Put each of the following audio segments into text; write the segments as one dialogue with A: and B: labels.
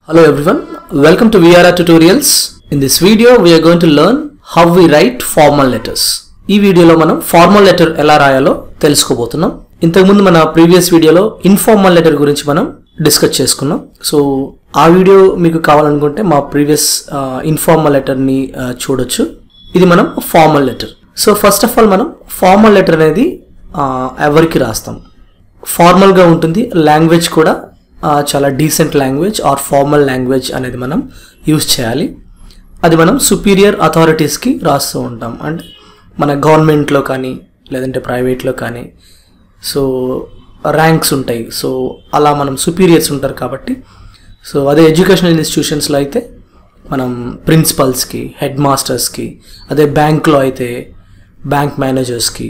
A: Hello everyone, welcome to VRR Tutorials. In this video, we are going to learn how we write formal letters. ఈ వీడియోలో మనం formal letter ఎలా రాయాలో తెలుసుకోబోతున్నాం ఇంతకుముందు మన ప్రీవియస్ వీడియోలో ఇన్ఫార్మల్ లెటర్ గురించి మనం డిస్కస్ చేసుకున్నాం సో ఆ వీడియో మీకు కావాలనుకుంటే మా ప్రీవియస్ ఇన్ఫార్మల్ లెటర్ని చూడొచ్చు ఇది మనం formal letter so first of all మనం ఫార్మల్ లెటర్ అనేది ఆ, ఎవరికి రాస్తాం ఫార్మల్గా ఉంటుంది లాంగ్వేజ్ కూడా ఆ, చాలా decent language or formal language అనేది మనం యూజ్ చేయాలి అది మనం సుపీరియర్ అథారిటీస్కి రాస్తూ ఉంటాం అంటే మన గవర్నమెంట్లో కానీ లేదంటే ప్రైవేట్లో కానీ సో ర్యాంక్స్ ఉంటాయి సో అలా మనం సుపీరియర్స్ ఉంటారు కాబట్టి సో అదే ఎడ్యుకేషనల్ ఇన్స్టిట్యూషన్స్లో అయితే మనం ప్రిన్సిపల్స్కి హెడ్ మాస్టర్స్కి అదే బ్యాంక్లో అయితే బ్యాంక్ మేనేజర్స్కి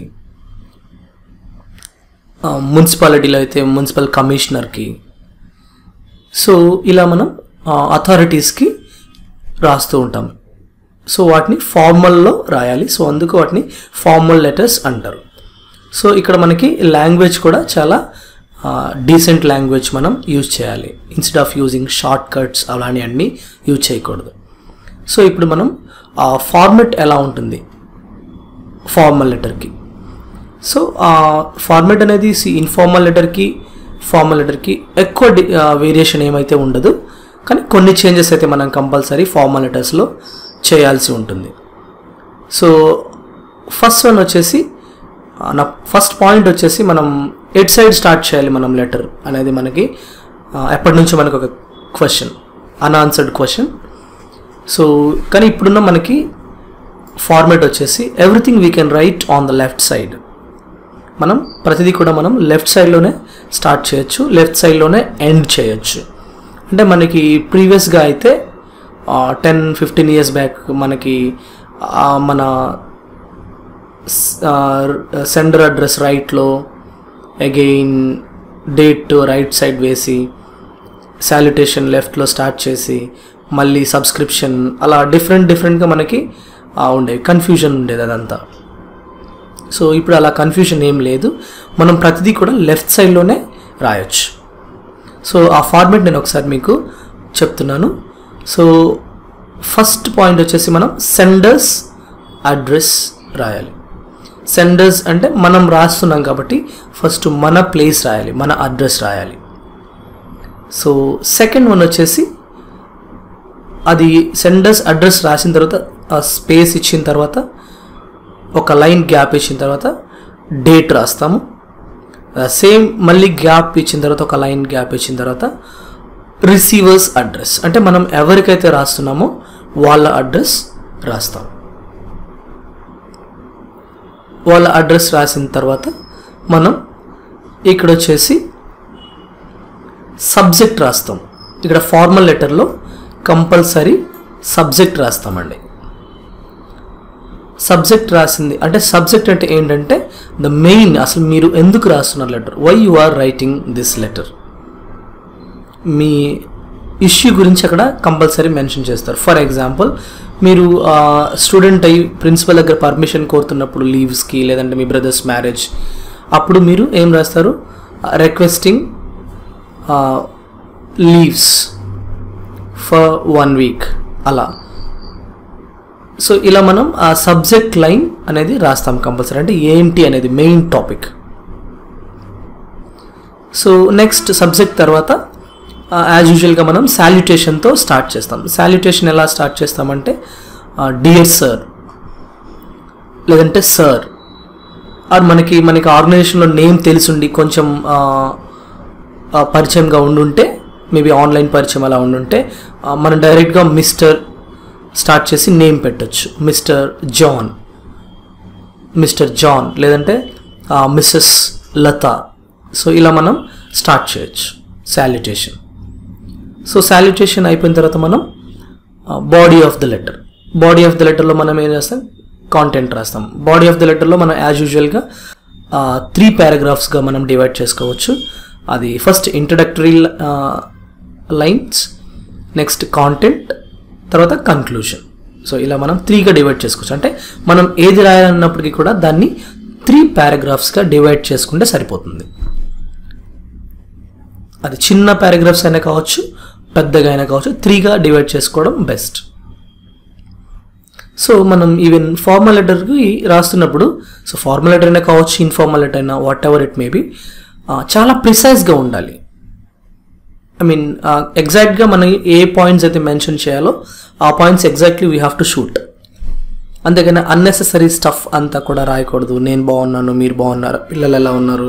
A: మున్సిపాలిటీలో అయితే మున్సిపల్ కమిషనర్కి సో ఇలా మనం అథారిటీస్కి రాస్తూ ఉంటాం సో వాటిని ఫార్మల్లో రాయాలి సో అందుకు వాటిని ఫార్మల్ లెటర్స్ అంటారు సో ఇక్కడ మనకి లాంగ్వేజ్ కూడా చాలా డీసెంట్ లాంగ్వేజ్ మనం యూజ్ చేయాలి instead of using short cuts అలాంటి అన్నీ యూజ్ చేయకూడదు సో ఇప్పుడు మనం ఆ ఫార్మెట్ ఎలా ఉంటుంది ఫార్మల్ లెటర్కి సో ఫార్మెట్ అనేది ఇన్ఫార్మల్ లెటర్కి ఫార్మల్ లెటర్కి ఎక్కువ వేరియేషన్ ఏమైతే ఉండదు కానీ కొన్ని చేంజెస్ అయితే మనం కంపల్సరీ ఫార్మల్ లెటర్స్లో చేయాల్సి ఉంటుంది సో ఫస్ట్ వన్ వచ్చేసి ఆ, నా ఫస్ట్ పాయింట్ వచ్చేసి మనం ఎట్ సైడ్ స్టార్ట్ చేయాలి మనం లెటర్ అనేది మనకి ఆ, ఎప్పటి నుంచో మనకు ఒక క్వశ్చన్ అన్ఆన్సర్డ్ క్వశ్చన్ సో కానీ ఇప్పుడున్న మనకి ఫార్మేట్ వచ్చేసి everything we can write on the left side మనం ప్రతిదీ కూడా మనం లెఫ్ట్ సైడ్లోనే స్టార్ట్ చేయొచ్చు లెఫ్ట్ సైడ్లోనే ఎండ్ చేయొచ్చు అంటే మనకి ప్రీవియస్గా అయితే టెన్ ఫిఫ్టీన్ ఇయర్స్ బ్యాక్ మనకి ఆ, మన సెండర్ అడ్రస్ రైట్లో అగైన్ డేట్ రైట్ సైడ్ వేసి శాలిటేషన్ లెఫ్ట్లో స్టార్ట్ చేసి మళ్ళీ సబ్స్క్రిప్షన్ అలా డిఫరెంట్ డిఫరెంట్గా మనకి ఆ, ఉండేవి కన్ఫ్యూజన్ ఉండేది అదంతా సో ఇప్పుడు అలా కన్ఫ్యూజన్ ఏం లేదు మనం ప్రతిదీ కూడా లెఫ్ట్ సైడ్లోనే రాయొచ్చు సో ఆ ఫార్మేట్ నేను ఒకసారి మీకు చెప్తున్నాను సో ఫస్ట్ పాయింట్ వచ్చేసి మనం సెండర్స్ అడ్రస్ రాయాలి సెండర్స్ అంటే మనం రాస్తున్నాం కాబట్టి ఫస్ట్ మన ప్లేస్ రాయాలి మన అడ్రస్ రాయాలి సో సెకండ్ వన్ వచ్చేసి అది సెండర్స్ అడ్రస్ రాసిన తర్వాత ఆ స్పేస్ ఇచ్చిన తర్వాత ఒక లైన్ గ్యాప్ ఇచ్చిన తర్వాత డేట్ రాస్తాము సేమ్ మళ్ళీ గ్యాప్ ఇచ్చిన తర్వాత ఒక లైన్ గ్యాప్ ఇచ్చిన తర్వాత రిసీవర్స్ అడ్రస్ అంటే మనం ఎవరికైతే రాస్తున్నామో వాళ్ళ అడ్రస్ రాస్తాం వాళ్ళ అడ్రస్ రాసిన తర్వాత మనం ఇక్కడ వచ్చేసి సబ్జెక్ట్ రాస్తాం ఇక్కడ ఫార్మల్ లెటర్లో కంపల్సరీ సబ్జెక్ట్ రాస్తామండి సబ్జెక్ట్ రాసింది అంటే సబ్జెక్ట్ అంటే ఏంటంటే ద మెయిన్ అసలు మీరు ఎందుకు రాస్తున్నారు letter why you are writing this letter మీ ఇష్యూ గురించి అక్కడ కంపల్సరీ మెన్షన్ చేస్తారు ఫర్ ఎగ్జాంపుల్ మీరు స్టూడెంట్ అయ్యి ప్రిన్సిపల్ దగ్గర పర్మిషన్ కోరుతున్నప్పుడు లీవ్స్కి లేదంటే మీ బ్రదర్స్ మ్యారేజ్ అప్పుడు మీరు ఏం రాస్తారు requesting leaves for one week అలా సో ఇలా మనం ఆ సబ్జెక్ట్ లైన్ అనేది రాస్తాం కంపల్సరీ అంటే ఏంటి అనేది main topic so next subject తర్వాత యాజ్ యూజువల్గా మనం శాల్యుటేషన్తో స్టార్ట్ చేస్తాం శాల్యుటేషన్ ఎలా స్టార్ట్ చేస్తామంటే డియర్ సార్ లేదంటే సార్ ఆర్ మనకి మనకి ఆర్గనైజేషన్లో నేమ్ తెలిసుండి కొంచెం ఆ, ఆ, పరిచయంగా ఉండుంటే మేబీ ఆన్లైన్ పరిచయం అలా ఉండుంటే ఆ, మనం డైరెక్ట్గా మిస్టర్ స్టార్ట్ చేసి నేమ్ పెట్టచ్చు మిస్టర్ జాన్ మిస్టర్ జాన్ లేదంటే మిస్సెస్ లత సో ఇలా మనం స్టార్ట్ చేయొచ్చు శాల్యుటేషన్ సో శాల్యుటేషన్ అయిపోయిన తర్వాత మనం body of the letter body of the లెటర్లో మనం ఏం చేస్తాం కాంటెంట్ రాస్తాం బాడీ ఆఫ్ ద లెటర్లో మనం యాజ్ యూజువల్గా త్రీ పారాగ్రాఫ్స్గా మనం డివైడ్ చేసుకోవచ్చు అది first introductory lines next content తర్వాత కన్క్లూషన్ సో ఇలా మనం త్రీగా డివైడ్ చేసుకోవచ్చు అంటే మనం ఏది రాయాలన్నప్పటికీ కూడా దాన్ని త్రీ పారాగ్రాఫ్స్గా డివైడ్ చేసుకుంటే సరిపోతుంది అది చిన్న పారాగ్రాఫ్స్ అయినా కావచ్చు పెద్దగా అయినా కావచ్చు త్రీగా డివైడ్ చేసుకోవడం బెస్ట్ సో మనం ఈవెన్ ఫార్మల్ లెటర్కి రాస్తున్నప్పుడు సో ఫార్మల్ లెటర్ అయినా కావచ్చు ఇన్ఫార్మల్ లెటర్ అయినా whatever it may be చాలా ప్రిసైజ్గా ఉండాలి ఐ మీన్ ఎగ్జాక్ట్గా మనం ఏ పాయింట్స్ అయితే మెన్షన్ చేయాలో ఆ points exactly we have to shoot అంతేగాని అన్నెసెసరీ స్టఫ్ అంతా కూడా రాయకూడదు నేను బాగున్నాను మీరు బాగున్నారు పిల్లలు ఎలా ఉన్నారు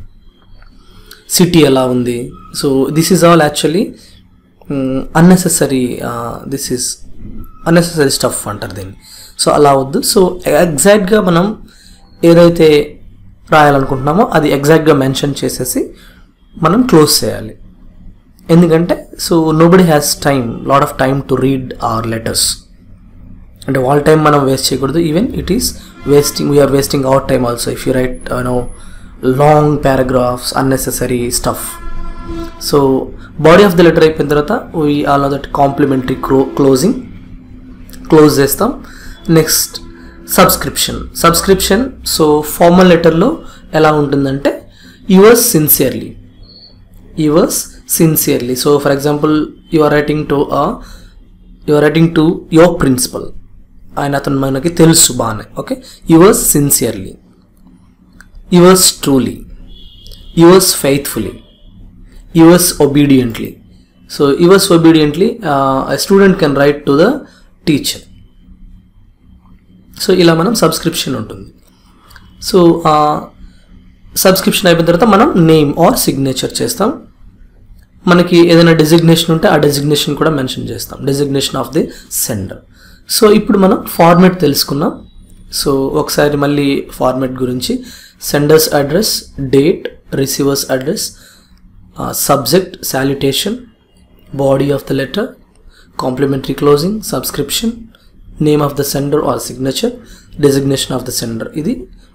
A: సిటీ ఎలా ఉంది so this is all actually unnecessary this is unnecessary stuff అంటారు దీన్ని సో అలా వద్దు సో ఎగ్జాక్ట్గా మనం ఏదైతే రాయాలనుకుంటున్నామో అది ఎగ్జాక్ట్గా మెన్షన్ చేసేసి మనం క్లోజ్ చేయాలి ఎందుకంటే so nobody has time lot of time to read our letters అంటే వాళ్ళ టైం మనం వేస్ట్ చేయకూడదు even it is wasting we are wasting our time also if you write no long paragraphs unnecessary stuff so body of the letter అయిపోయిన తర్వాత we all that complimentary clo closing close చేస్తాం next subscription subscription so formal లెటర్లో ఎలా ఉంటుందంటే yours sincerely yours sincerely so for example you are writing to a you are writing to your principal ఆయన అతను మనకి తెలుసు బాగానే okay yours sincerely yours truly yours faithfully yours obediently so yours obediently student can write to the teacher so ఇలా మనం subscription ఉంటుంది so subscription అయిపోయిన తర్వాత మనం నేమ్ ఆర్ సిగ్నేచర్ చేస్తాం మనకి ఏదైనా డెసిగ్నేషన్ ఉంటే ఆ డెసిగ్నేషన్ కూడా మెన్షన్ చేస్తాం designation of the sender so ఇప్పుడు మనం ఫార్మెట్ తెలుసుకున్నాం సో ఒకసారి మళ్ళీ ఫార్మెట్ గురించి sender's address date receiver's address subject salutation body of the letter complimentary closing subscription name of the sender or signature designation of the sender ఇది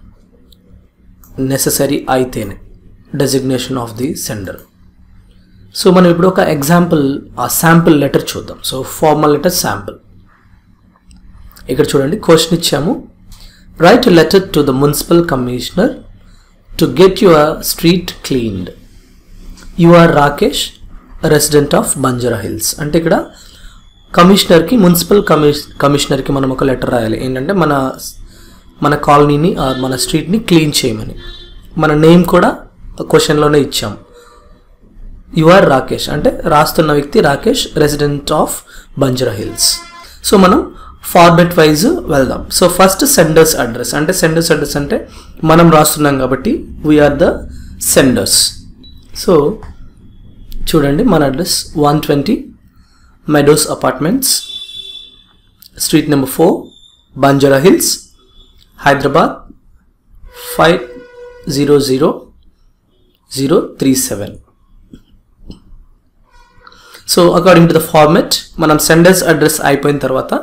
A: necessary అయితేనే designation of the sender so మనం ఇప్పుడు ఒక example ఆ sample letter చూద్దాం so formal letter sample ఇక్కడ చూడండి question ఇచ్చాము write letter to the municipal commissioner to get your street cleaned you are Rakesh resident of Banjara Hills అంటే ఇక్కడ కమిషనర్కి మున్సిపల్ కమిష్ కమిషనర్కి మనం ఒక లెటర్ రాయాలి ఏంటంటే మన మన కాలనీని ఆ మన స్ట్రీట్ని క్లీన్ చేయమని మన నేమ్ కూడా క్వశ్చన్లోనే ఇచ్చాం యు ఆర్ రాకేష్ అంటే రాస్తున్న వ్యక్తి Rakesh resident of Banjara hills so మనం ఫార్మెట్ వైజ్ వెళ్దాం సో ఫస్ట్ సెండర్స్ అడ్రస్ అంటే సెండర్స్ అడ్రస్ అంటే మనం రాస్తున్నాం కాబట్టి వీఆర్ ద సెండర్స్ సో చూడండి మన address one twenty meadows apartments street number four Banjara hills Hyderabad five zero zero zero three seven so according to the format మనం sender's address అయిపోయిన తర్వాత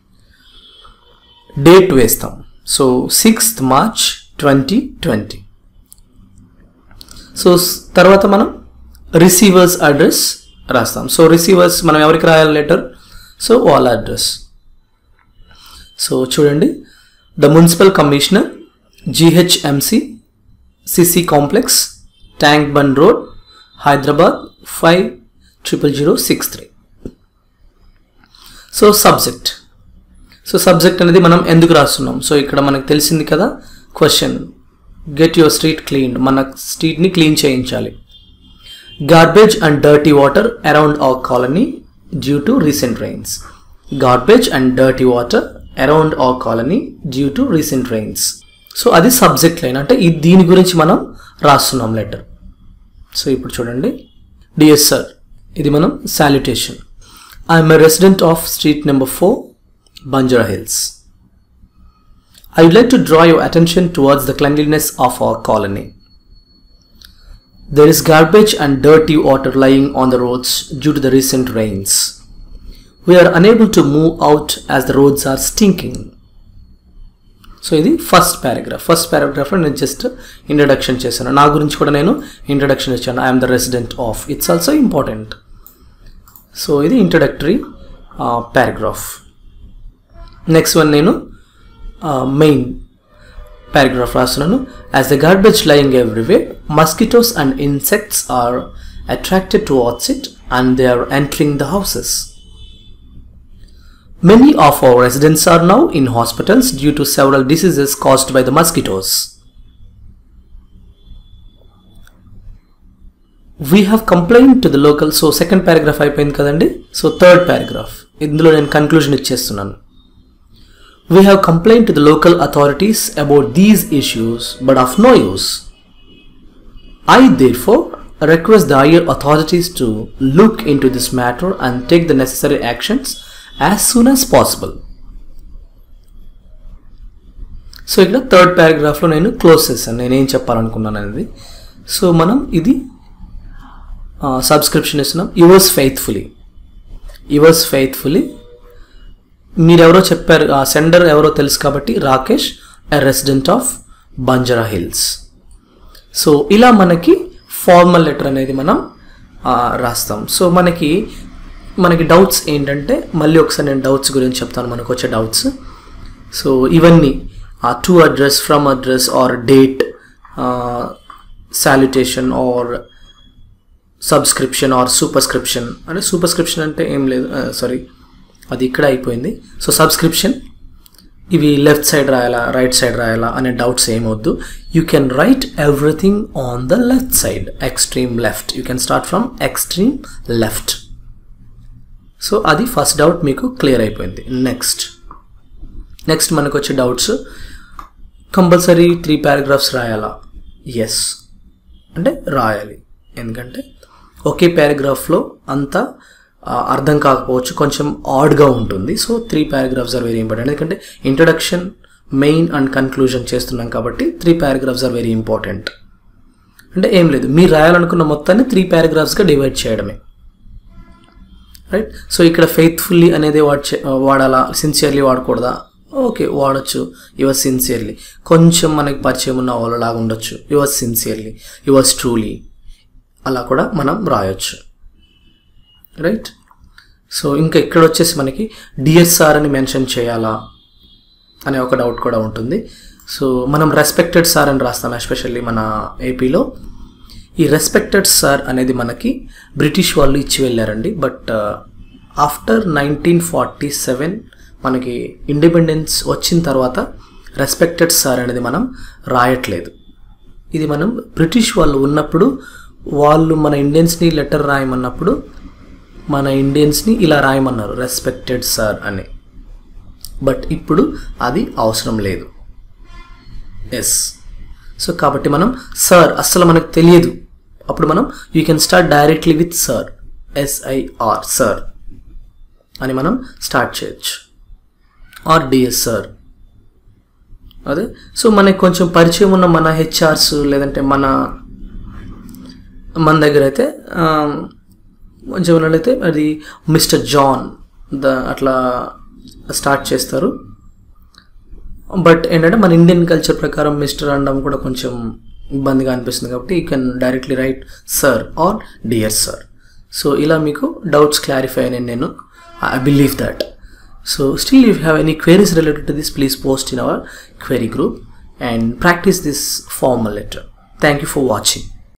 A: డేట్ వేస్తాం so sixth March twenty twenty so తర్వాత మనం receiver's address రాస్తాం so receiver's మనం ఎవరికి రాయాలి లెటర్ సో వాళ్ళ అడ్రస్ సో చూడండి the municipal commissioner GHMC CC complex tank bund road Hyderabad five triple zero six three so subject so subject అనేది మనం ఎందుకు రాస్తున్నాం సో ఇక్కడ మనకు తెలిసింది కదా question get your street clean మన స్ట్రీట్ని క్లీన్ చేయించాలి garbage and dirty water around our colony due to recent rains garbage and dirty water around our colony due to recent rains so అది సబ్జెక్ట్ లైన్ అంటే ఈ దీని గురించి మనం రాస్తున్నాం లెటర్ సో ఇప్పుడు చూడండి డిఎస్ సార్ ఇది మనం salutation I'm a resident of street number four Banjara hills I would like to draw your attention towards the cleanliness of our colony. There is garbage and dirty water lying on the roads due to the recent rains. We are unable to move out as the roads are stinking. So ఇది first paragraph first పారాగ్రాఫ్లో నేను just introduction చేశాను నా గురించి కూడా నేను introduction ఇచ్చాను I'm the resident of it's also important so ఇది ఇంట్రడక్టరీ పారాగ్రాఫ్ నెక్స్ట్ వన్ నేను మెయిన్ పారాగ్రాఫ్ రాస్తున్నాను as the garbage lying everywhere mosquitoes and insects are attracted towards it and they are entering the houses. Many of our residents are now in hospitals due to several diseases caused by the mosquitoes. We have complaint to the local so second paragraph అయిపోయింది కదండి so third paragraph ఇందులో నేను conclusion ఇచ్చేస్తున్నాను we have complaint to the local authorities about these issues but of no use I therefore request the higher authorities to look into this matter and take the necessary actions as soon as possible. So ఇక్కడ third పారాగ్రాఫ్లో నేను close చేశాను నేనేం చెప్పాలనుకున్నాను అనేది so మనం ఇది subscription ఇస్తున్నాం యువర్స్ ఫెయిత్ఫుల్లీ యువర్స్ ఫెయిత్ఫుల్లీ మీరెవరో చెప్పారు ఆ సెండర్ ఎవరో తెలుసు కాబట్టి Rakesh a resident of Banjara hills so ఇలా మనకి ఫార్మల్ లెటర్ అనేది మనం ఆ, రాస్తాం సో మనకి మనకి డౌట్స్ ఏంటంటే మళ్ళీ ఒకసారి నేను డౌట్స్ గురించి చెప్తాను మనకు వచ్చే డౌట్స్ సో ఇవన్నీ ఆ to address from address or date salutation or subscription or superscription అంటే సూపర్స్క్రిప్షన్ అంటే ఏం లేదు సారీ అది ఇక్కడ అయిపోయింది సో సబ్స్క్రిప్షన్ ఇవి లెఫ్ట్ సైడ్ రాయాలా రైట్ సైడ్ రాయాలా అనే డౌట్స్ ఏమొద్దు you can write everything on the left side extreme left you can start from extreme left so అది ఫస్ట్ డౌట్ మీకు క్లియర్ అయిపోయింది నెక్స్ట్ నెక్స్ట్ మనకు వచ్చే డౌట్స్ కంపల్సరీ త్రీ పారాగ్రాఫ్స్ రాయాలా ఎస్ అంటే రాయాలి ఎందుకంటే ఒకే పారాగ్రాఫ్లో అంతా ఆ, అర్థం కాకపోవచ్చు కొంచెం ఆడ్గా ఉంటుంది so three paragraphs are very important ఎందుకంటే ఇంట్రడక్షన్ మెయిన్ అండ్ కన్క్లూజన్ చేస్తున్నాం కాబట్టి three paragraphs are very important అంటే ఏం లేదు మీరు రాయాలనుకున్న మొత్తాన్ని త్రీ పారాగ్రాఫ్స్గా డివైడ్ చేయడమే రైట్ సో ఇక్కడ ఫెయిత్ఫుల్లీ అనేది వాడ్ చే- వాడాలా సిన్సియర్లీ వాడకూడదా ఓకే వాడచ్చు యువర్ సిన్సియర్లీ కొంచెం మనకి పరిచయం ఉన్న వాళ్ళలాగా ఉండొచ్చు యువర్ సిన్సియర్లీ యువర్స్ ట్రూలీ అలా కూడా మనం రాయొచ్చు రైట్ సో ఇంకా ఇక్కడ వచ్చేసి మనకి డియర్ సార్ అని మెన్షన్ చేయాలా అనే ఒక డౌట్ కూడా ఉంటుంది సో మనం రెస్పెక్టెడ్ సార్ అని రాస్తాం ఎస్పెషల్లీ మన ఏపీలో ఈ రెస్పెక్టెడ్ సార్ అనేది మనకి బ్రిటిష్ వాళ్ళు ఇచ్చి వెళ్ళారండి but after nineteen forty seven మనకి ఇండిపెండెన్స్ వచ్చిన తర్వాత రెస్పెక్టెడ్ సార్ అనేది మనం రాయట్లేదు ఇది మనం బ్రిటిష్ వాళ్ళు ఉన్నప్పుడు వాళ్ళు మన ఇండియన్స్ని లెటర్ రాయమన్నప్పుడు మన ఇండియన్స్ని ఇలా రాయమన్నారు రెస్పెక్టెడ్ సార్ అని బట్ ఇప్పుడు అది అవసరం లేదు ఎస్ సో కాబట్టి మనం సార్ అస్సలు మనకు తెలియదు అప్పుడు మనం you can start directly with sir SIR sir అని మనం స్టార్ట్ చేయొచ్చు ఆర్ డిఎస్ సార్ అదే సో మనకి కొంచెం పరిచయం ఉన్న మన హెచ్ఆర్స్ లేదంటే మన మన దగ్గర అయితే ఆ, కొంచెం ఉన్నట్లయితే అది మిస్టర్ జాన్ ద అట్లా స్టార్ట్ చేస్తారు బట్ ఏంటంటే మన ఇండియన్ కల్చర్ ప్రకారం మిస్టర్ అనడం కూడా కొంచెం ఇబ్బందిగా అనిపిస్తుంది కాబట్టి you can directly write sir or dear sir so ఇలా మీకు డౌట్స్ క్లారిఫై అని నేను I believe that so still you have any queries related to this please post in our query group and practice this formal letter thank you for watching